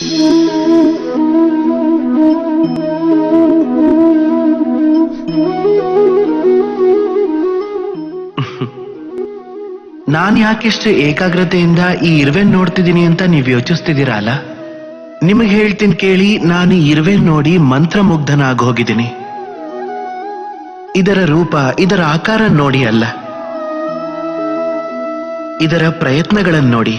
ನಾನ್ ಯಾಕೆಷ್ಟು ಏಕಾಗ್ರತೆಯಿಂದ ಈ ಇರುವೆ ನೋಡ್ತಿದ್ದೀನಿ ಅಂತ ನೀವು ಯೋಚಿಸ್ತಿದ್ದೀರಾ ಅಲ್ಲ ನಿಮಗೆ ಹೇಳ್ತೀನಿ ಕೇಳಿ ನಾನು ಈ ಇರುವೆ ನೋಡಿ ಮಂತ್ರಮುಗ್ಧನಾಗಿ ಹೋಗಿದ್ದೀನಿ ಇದರ ರೂಪ ಇದರ ಆಕಾರ ನೋಡಿ ಅಲ್ಲ ಇದರ ಪ್ರಯತ್ನಗಳನ್ನು ನೋಡಿ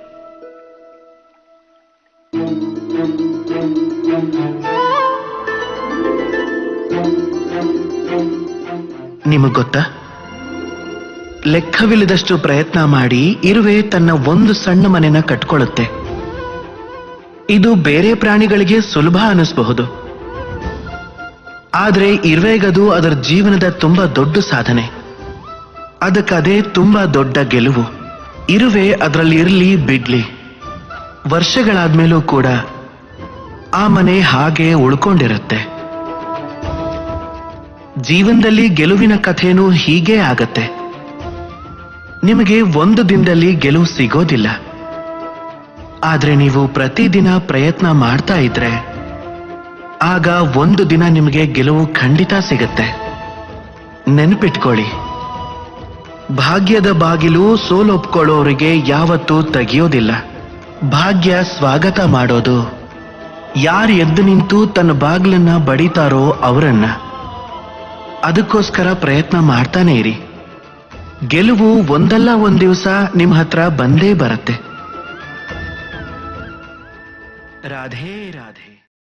ನಿಮಗ್ ಗೊತ್ತಾ ಲೆಕ್ಕವಿಲ್ಲದಷ್ಟು ಪ್ರಯತ್ನ ಮಾಡಿ ಇರುವೆ ತನ್ನ ಒಂದು ಸಣ್ಣ ಮನೆನ ಕಟ್ಕೊಳ್ಳುತ್ತೆ ಇದು ಬೇರೆ ಪ್ರಾಣಿಗಳಿಗೆ ಸುಲಭ ಅನಿಸಬಹುದು ಆದ್ರೆ ಇರುವೆಗದು ಅದರ ಜೀವನದ ತುಂಬಾ ದೊಡ್ಡ ಸಾಧನೆ ಅದಕ್ಕದೇ ತುಂಬಾ ದೊಡ್ಡ ಗೆಲುವು ಇರುವೆ ಅದರಲ್ಲಿ ಇರ್ಲಿ ಬಿಡ್ಲಿ ವರ್ಷಗಳಾದ್ಮೇಲೂ ಕೂಡ ಆ ಮನೆ ಹಾಗೆ ಉಳ್ಕೊಂಡಿರುತ್ತೆ ಜೀವನದಲ್ಲಿ ಗೆಲುವಿನ ಕಥೆನೂ ಹೀಗೇ ಆಗತ್ತೆ ನಿಮಗೆ ಒಂದು ದಿನದಲ್ಲಿ ಗೆಲುವು ಸಿಗೋದಿಲ್ಲ ಆದ್ರೆ ನೀವು ಪ್ರತಿದಿನ ಪ್ರಯತ್ನ ಮಾಡ್ತಾ ಇದ್ರೆ ಆಗ ಒಂದು ದಿನ ನಿಮಗೆ ಗೆಲುವು ಖಂಡಿತ ಸಿಗತ್ತೆ ನೆನ್ಪಿಟ್ಕೊಳ್ಳಿ ಭಾಗ್ಯದ ಬಾಗಿಲು ಸೋಲೊಪ್ಕೊಳ್ಳೋರಿಗೆ ಯಾವತ್ತೂ ತೆಗೆಯೋದಿಲ್ಲ ಭಾಗ್ಯ ಸ್ವಾಗತ ಮಾಡೋದು ಯಾರು ಎದ್ದು ನಿಂತು ತನ್ನ ಬಾಗಿಲನ್ನ ಬಡಿತಾರೋ ಅವರನ್ನ ಅದಕ್ಕೋಸ್ಕರ ಪ್ರಯತ್ನ ಮಾಡ್ತಾನೆ ಇರಿ ಗೆಲುವು ಒಂದಲ್ಲ ಒಂದ್ ದಿವಸ ನಿಮ್ ಹತ್ರ ಬಂದೇ ಬರುತ್ತೆ ರಾಧೇ